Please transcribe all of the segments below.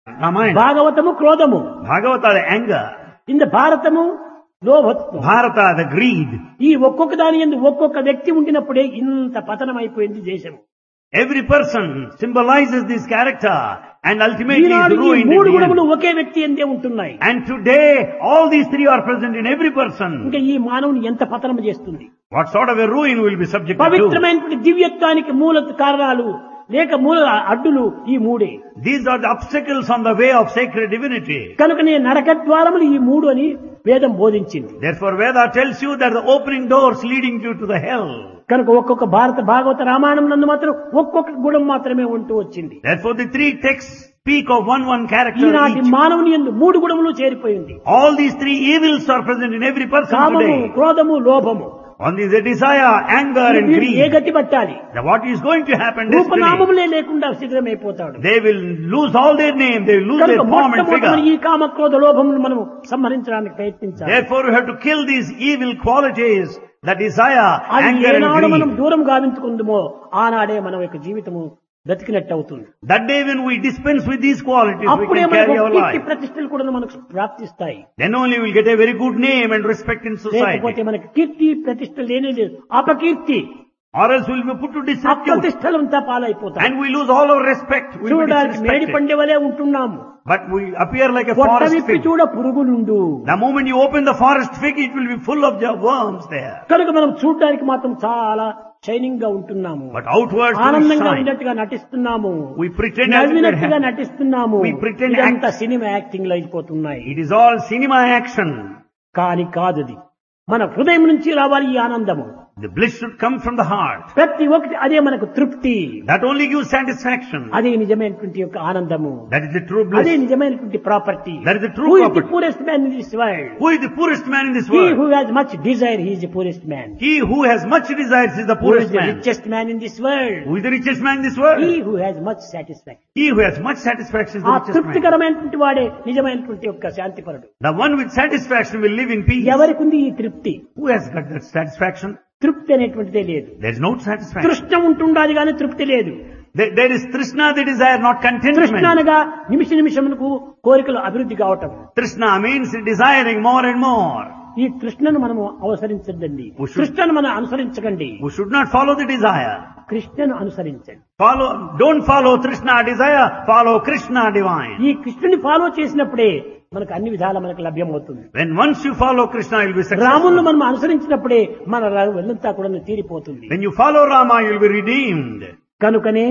Ramayana. భాగవతము క్రోధము Bhagavata, the anger. ఇంద భారతము లోభత్వం Bharata, the greed. ఈ ఒక్కొక్క దాని ఎందు ఒక్కొక్క వ్యక్తి ఉండినప్పుడే ఇంత పతనం అయిపోయింది దేశం Every person symbolizes this character and ultimately is ఈనాడు ఈ ruined మూడు in the గుణములు end. ఒకే వ్యక్తి ఎందే ఉంటున్నాయి And today, all these three are present in every person. ఇంకా ఈ మానవుని ఎంత పతనం చేస్తుంది What sort of a ruin will be subject to? పవిత్రమైనటువంటి దివ్యత్వానికి మూల కారణాలు లేక మూల అడ్డులు ఈ మూడే These are the obstacles on the way of sacred divinity. కనుకనే నరక ద్వారములు ఈ మూడు అని వేదం బోధించింది Therefore, Veda tells you that the opening doors leading you to the hell. కనుక ఒక్కొక్క భారత భాగవత రామాయణం నందు మాత్రం ఒక్కొక్క గుణం మాత్రమే ఉంటూ వచ్చింది Therefore, the three texts speak of one one character ఈనాటి each. మానవుని ఎందు మూడు గుణములు చేరిపోయింది All these three evils are present in every person కామము today. క్రోధము లోభము One is the desire, anger and వీరు ఏ greed. గతి పట్టాలి Now, what is going to happen destiny? రూపనామములే లేకుండా శిథిలమైపోతాడు They will lose all their name, they will lose కనుక their form and మొట్టమొదటి figure. ఈ కామ క్రోధ లోభములు మనం సంహరించడానికి ప్రయత్నించాలి Therefore, we have to kill these evil qualities, the desire, అది anger ఏనాడు మనం and greed. దూరం గావించుకుందుమో ఆనాడే మన యొక్క జీవితము బ్రతికినట్టు అవుతుంది That day when we dispense with these qualities, we అప్పుడే can మనకు carry our కీర్తి life. ప్రతిష్టలు కూడా మనకు ప్రాప్తిస్తాయి Then only we'll get a very good name and respect in లేకపోతే society. మనకి కీర్తి ప్రతిష్ట లేనే లేదు అపకీర్తి Or else we'll be put to disrepute. అప్రతిష్టలంతా పాలైపోతాయి And we lose all our respect. We'll be చూడడానికి మేడి disrespected. పండే వలె ఉంటున్నాము But we appear like a పొట్ట forest విప్పి fig. చూడ పురుగులుండు The moment you open the forest fig, it will be full of the worms there. కనుక మనం చూడడానికి మాత్రం చాలా షైనింగ్ గా ఉంటున్నాము But outwards we ఆనందంగా shine. ఉన్నట్టుగా నటిస్తున్నాము We pretend as if we're నవ్వినట్టుగా happy. నటిస్తున్నాము We pretend ఇదంతా సినిమా యాక్టింగ్ లో అయిపోతున్నాయి It is all cinema action. కాని కాదది మన హృదయం నుంచి రావాలి ఈ ఆనందము The bliss should come from the heart. ప్రతి ఒక్కటి అదే మనకు తృప్తి That only gives satisfaction. అదే నిజమైనటువంటి యొక్క ఆనందము That is the true అదే bliss. నిజమైనటువంటి property That is the true who is the property. Poorest man in this world Who is the poorest man in this he world? Who has much desire he is the poorest man He who has much desires is the who is poorest the man. Richest man in this world Who is the richest man in this he world? Who has much satisfaction He who has much satisfaction is ఆ the richest man. తృప్తికరమైనటువంటి వాడే నిజమైనటువంటి యొక్క శాంతిపరుడు The one with satisfaction will live in peace. ఎవరికి ఉంది ఈ తృప్తి Who has got that satisfaction? తృప్తి అనేటువంటిదే లేదు There is no satisfaction. తృష్ణ ఉంటుండాలి కానీ తృప్తి లేదు There, there is Trishna, the desire, not తృష్ణ contentment. అనగా నిమిష నిమిషమునకు కోరికలు అభివృద్ధి కావటం Trishna means desiring more and more. ఈ కృష్ణను మనము అవసరించద్దండి We should- కృష్ణను మనం అనుసరించకండి We should not follow the desire. కృష్ణను అనుసరించండి Follow, don't follow Trishna desire, follow Krishna divine. ఈ కృష్ణుని ఫాలో చేసినప్పుడే మనకు అన్ని విధాల మనకు లభ్యమవుతుంది When once you follow Krishna, you'll be రాములను successful. మనం అనుసరించినప్పుడే మన వెళ్ళంతా కూడా తీరిపోతుంది When you follow Rama, you'll be redeemed. కనుకనే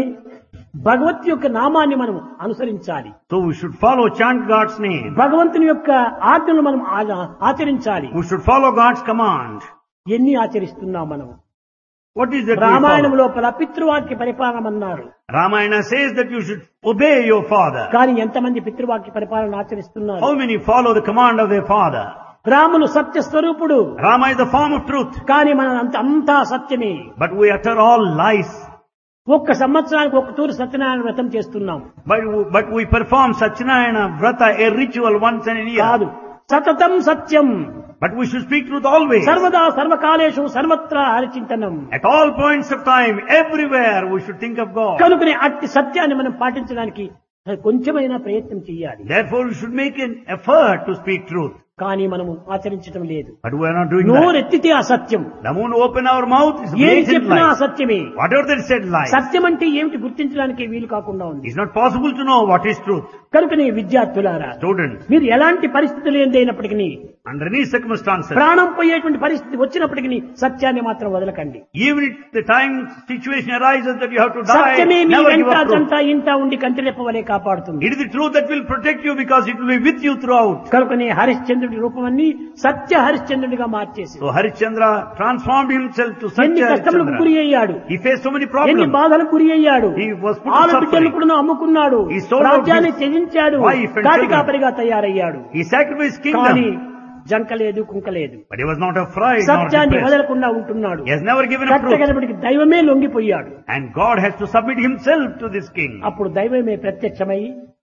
భగవత్ యొక్క నామాన్ని మనం అనుసరించాలి So we should follow, chant God's name. భగవంతుని యొక్క ఆజ్ఞలు మనం ఆ- ఆచరించాలి We should follow God's command. ఎన్ని ఆచరిస్తున్నాం మనం What is that we Ramayanam follow? లోపల పితృవాక్య పరిపాలన అన్నారు Ramayana says that you should obey your father. కానీ ఎంతమంది పితృవాక్య పరిపాలన ఆచరిస్తున్నారు How many follow the command of their father? Ramulu సత్య స్వరూపుడు Rama is the form of truth, కానీ మన అంత అంతా సత్యమే but we utter all lies. ఒక్క సంవత్సరానికి ఒక తూరు సత్యనారాయణ వ్రతం చేస్తున్నాం But, but we perform Satchinayana Vrata, a ritual once in a కాదు year. సతతం సత్యం But we should speak truth always. సర్వదా సర్వకాలేషు సర్వత్రా హరిచింతనం At all points of time, everywhere, we should think of God. కనుకనే అట్టి సత్యాన్ని మనం పాటించడానికి కొంచెమైనా ప్రయత్నం చేయాలి Therefore, we should make an effort to speak truth. కానీ మనము ఆచరించడం లేదు But we are not doing that. నోరెత్తితే అసత్యం The moment we open our mouth, it's ఏం blatant చెప్పినా lies. అసత్యమే Whatever they said lies. సత్యం అంటే ఏమిటి గుర్తించడానికి వీలు కాకుండా ఉంది It's not possible to know what is truth. కనుకనే విద్యార్థులారా Students, మీరు ఎలాంటి పరిస్థితులు ఏందైనప్పటికీ under any circumstances, ప్రాణం పోయేటువంటి పరిస్థితి వచ్చినప్పటికీ సత్యాన్ని మాత్రం వదలకండి even if the time situation arises that you have to die, సత్యమే మీ never give వెంట up truth. అదంతా ఇంట ఉండి కంటిరెప్పవలే కాపాడుతుంది It is the truth that will protect you because it will be with you throughout. కనుకనే హరిశ్చంద్రుడి రూపమన్నీ సత్య హరిశ్చంద్రుడిగా మార్చేసి So Harishchandra transformed himself to such ఎన్ని కష్టములకు గురి Harishchandra. అయ్యాడు He faced so many ఎన్ని problems. బాధలకు గురి అయ్యాడు He was put to ఆలు బిడ్డలు suffering. కూడా అమ్ముకున్నాడు He sold out రాజ్యాన్ని his త్యజించాడు wife and కాటి children. కాపరిగా తయారయ్యాడు He sacrificed కానీ kingdom, జంక లేదు కుంక లేదు but he was not afraid nor సత్యాన్ని depressed. వదలకుండా ఉంటున్నాడు He has never given up truth. కట్టగలబడికి దైవమే లొంగిపోయాడు And God has to submit himself to this king. అప్పుడు దైవమే ప్రత్యక్షమై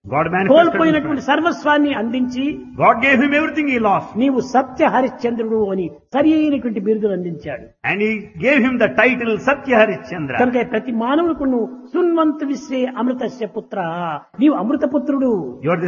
God manifested కోల్పోయినటువంటి himself. సర్వస్వాన్ని అందించి God gave him everything he lost. నీవు సత్య హరిశ్చంద్రుడు అని సరి అయినటువంటి బిరుదులు అందించాడు And he gave him the title Satya Harishchandra. కనుక ప్రతి మానవులకు నువ్వు సున్వంత విశ్వే అమృతస్య పుత్ర నీవు అమృతపుత్రుడు You are the